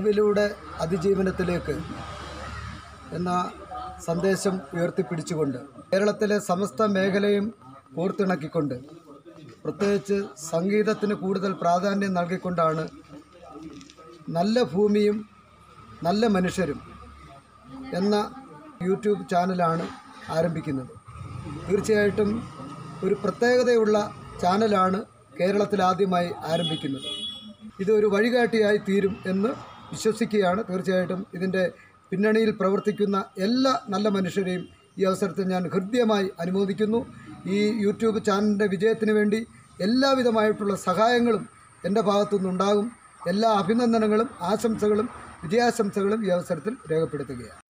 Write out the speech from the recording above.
അറിവിലൂടെ അതിജീവനത്തിലേക്ക് എന്ന സന്ദേശം ഉയർത്തിപ്പിടിച്ചുകൊണ്ട് കേരളത്തിലെ സമസ്ത മേഖലയും കോർത്തിണക്കിക്കൊണ്ട് പ്രത്യേകിച്ച് സംഗീതത്തിന് കൂടുതൽ പ്രാധാന്യം നൽകിക്കൊണ്ടാണ് നല്ല ഭൂമിയും നല്ല മനുഷ്യരും എന്ന യൂട്യൂബ് ചാനലാണ് ആരംഭിക്കുന്നത് തീർച്ചയായിട്ടും ഒരു പ്രത്യേകതയുള്ള ചാനലാണ് കേരളത്തിൽ ആദ്യമായി ആരംഭിക്കുന്നത് ഇത് ഒരു വഴികാട്ടിയായി തീരും എന്ന് വിശ്വസിക്കുകയാണ് തീർച്ചയായിട്ടും ഇതിൻ്റെ പിന്നണിയിൽ പ്രവർത്തിക്കുന്ന എല്ലാ നല്ല മനുഷ്യരെയും ഈ അവസരത്തിൽ ഞാൻ ഹൃദ്യമായി അനുമോദിക്കുന്നു ഈ യൂട്യൂബ് ചാനലിൻ്റെ വിജയത്തിന് വേണ്ടി എല്ലാവിധമായിട്ടുള്ള സഹായങ്ങളും എൻ്റെ ഭാഗത്തുനിന്നുണ്ടാകും എല്ലാ അഭിനന്ദനങ്ങളും ആശംസകളും വിജയാശംസകളും ഈ അവസരത്തിൽ രേഖപ്പെടുത്തുകയാണ്